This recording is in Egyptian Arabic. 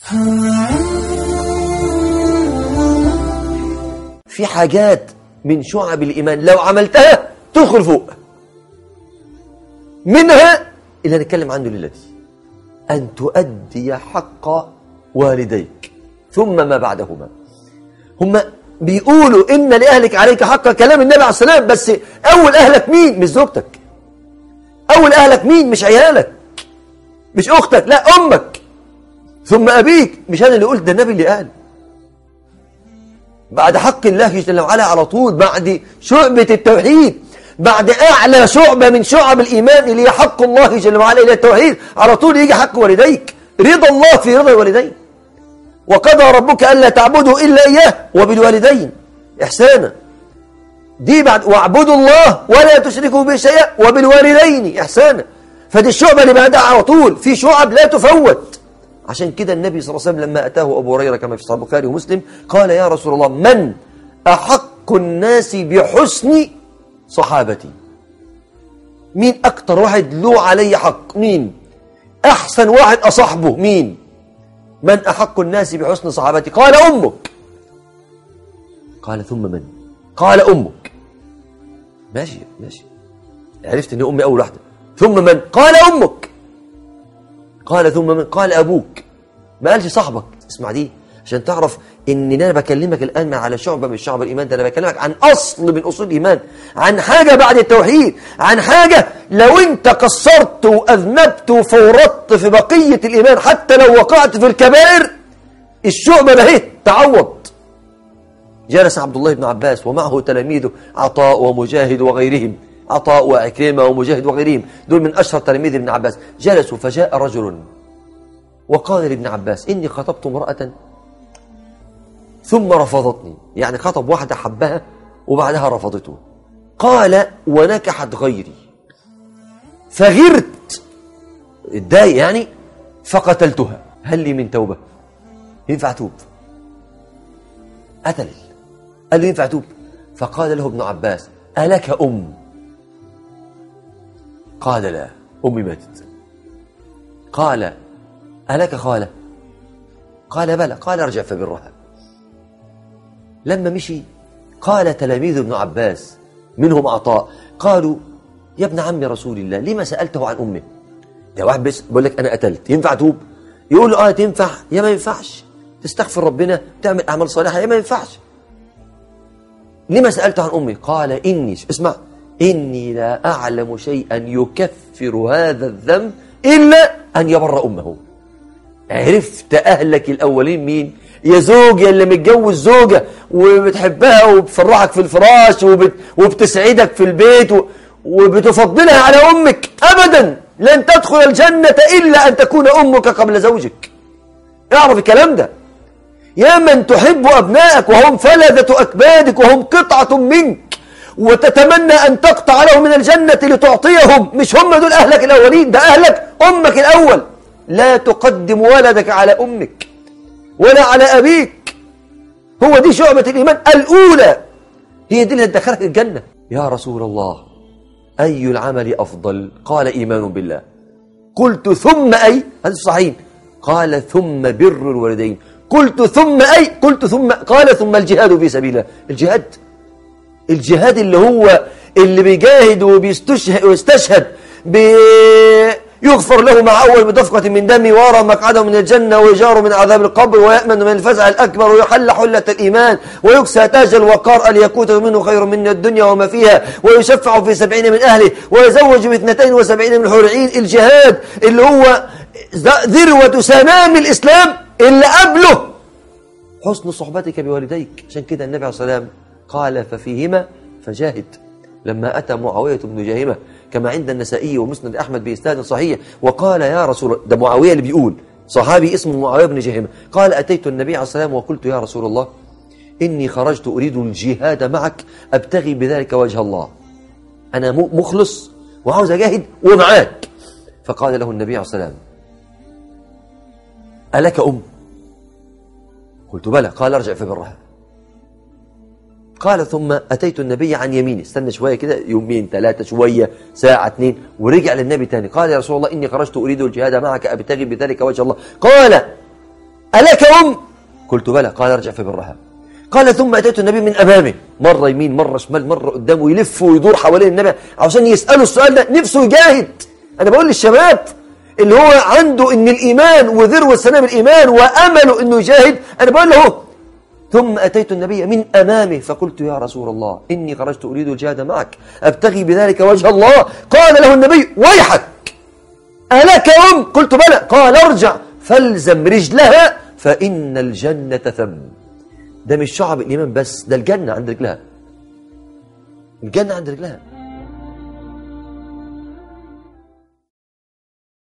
في حاجات من شعب الإيمان لو عملتها تدخل فوق منها اللي هنتكلم عنه للذي أن تؤدي حق والديك ثم ما بعدهما هم بيقولوا إن لأهلك عليك حق كلام النبي عليه السلام بس أول أهلك مين مش زوجتك أول أهلك مين مش عيالك مش أختك لا أمك ثم أبيك مش أنا اللي قلت ده النبي اللي قال بعد حق الله جل وعلا على طول بعد شعبة التوحيد بعد أعلى شعبة من شعب الإيمان اللي هي حق الله جل وعلا إلى التوحيد على طول يجي حق والديك رضا الله في رضا الوالدين وقضى ربك ألا تعبدوا إلا إياه وبالوالدين إحسانا دي بعد واعبدوا الله ولا تشركوا به شيئا وبالوالدين إحسانا فدي الشعبة اللي بعدها على طول في شعب لا تفوت عشان كده النبي صلى الله عليه وسلم لما أتاه أبو هريرة كما في صحيح البخاري ومسلم قال يا رسول الله من أحق الناس بحسن صحابتي مين أكتر واحد له علي حق مين أحسن واحد أصحبه مين من أحق الناس بحسن صحابتي قال أمك قال ثم من قال أمك ماشي ماشي عرفت أن أمي أول واحدة ثم من قال أمك قال ثم من قال أبوك ما قالش صاحبك اسمع دي عشان تعرف ان انا بكلمك الان على شعبه من شعب الايمان ده انا بكلمك عن اصل من اصول الايمان عن حاجه بعد التوحيد عن حاجه لو انت قصرت واذنبت وفورطت في بقيه الايمان حتى لو وقعت في الكبائر الشعبه بهت تعوض جلس عبد الله بن عباس ومعه تلاميذه عطاء ومجاهد وغيرهم عطاء وعكرمه ومجاهد وغيرهم دول من اشهر تلاميذ ابن عباس جلسوا فجاء رجل وقال لابن عباس اني خطبت امراه ثم رفضتني يعني خطب واحدة حبها وبعدها رفضته قال ونكحت غيري فغرت اتضايق يعني فقتلتها هل لي من توبة ينفع توب قتل قال له ينفع توب فقال له ابن عباس ألك أم قال لا أمي ماتت قال ألك خالة قال بلى قال ارجع فبرها لما مشي قال تلاميذ ابن عباس منهم عطاء قالوا يا ابن عم رسول الله لما سألته عن أمه ده واحد بس بقول لك أنا قتلت ينفع توب يقول له آه تنفع يا ما ينفعش تستغفر ربنا تعمل أعمال صالحة يا ما ينفعش لما سألته عن أمي قال إني اسمع إني لا أعلم شيئا يكفر هذا الذنب إلا أن يبر أمه عرفت أهلك الأولين مين يا زوج يا اللي متجوز زوجة وبتحبها وبتفرحك في الفراش وبت وبتسعدك في البيت و وبتفضلها على أمك أبدا لن تدخل الجنة إلا أن تكون أمك قبل زوجك اعرف الكلام ده يا من تحب أبنائك وهم فلذة أكبادك وهم قطعة منك وتتمنى أن تقطع لهم من الجنة لتعطيهم مش هم دول أهلك الأولين ده أهلك أمك الأول لا تقدم ولدك على أمك ولا على أبيك هو دي شعبة الإيمان الأولى هي دي اللي هتدخلك الجنة يا رسول الله أي العمل أفضل قال إيمان بالله قلت ثم أي هذا صحيح قال ثم بر الوالدين قلت ثم أي قلت ثم قال ثم الجهاد في سبيل الله الجهاد الجهاد اللي هو اللي بيجاهد وبيستشهد ويستشهد يغفر له مع أول بدفقة من دم ويرى مقعده من الجنة ويجار من عذاب القبر ويأمن من الفزع الأكبر ويحل حلة الإيمان ويكسى تاج الوقار الياقوت منه خير من الدنيا وما فيها ويشفع في سبعين من أهله ويزوج باثنتين وسبعين من حور عين الجهاد اللي هو ذروة سنام الإسلام اللي قبله حسن صحبتك بوالديك عشان كده النبي عليه الصلاة والسلام قال ففيهما فجاهد لما أتى معاوية بن جاهمة كما عند النسائي ومسند أحمد بإسناد صحيح وقال يا رسول ده معاوية اللي بيقول صحابي اسمه معاوية بن جاهمة قال أتيت النبي عليه السلام وقلت يا رسول الله إني خرجت أريد الجهاد معك أبتغي بذلك وجه الله أنا مخلص وعاوز أجاهد ومعاك فقال له النبي عليه السلام ألك أم قلت بلى قال ارجع فبرها قال ثم أتيت النبي عن يمينه استنى شوية كده يومين ثلاثة شوية ساعة اثنين ورجع للنبي تاني قال يا رسول الله إني خرجت أريد الجهاد معك أبتغي بذلك وجه الله قال ألك أم قلت بلى قال ارجع فبرها قال ثم أتيت النبي من أمامه مرة يمين مرة شمال مرة قدامه يلف ويدور حوالين النبي عشان يسأله السؤال ده نفسه يجاهد أنا بقول للشباب اللي هو عنده إن الإيمان وذروة سلام الإيمان وأمله إنه يجاهد أنا بقول له ثم أتيت النبي من أمامه فقلت يا رسول الله إني خرجت أريد الجهاد معك أبتغي بذلك وجه الله قال له النبي ويحك ألك أم قلت بلى قال ارجع فالزم رجلها فإن الجنة ثم ده مش شعب الإيمان بس ده الجنة عند رجلها الجنة عند رجلها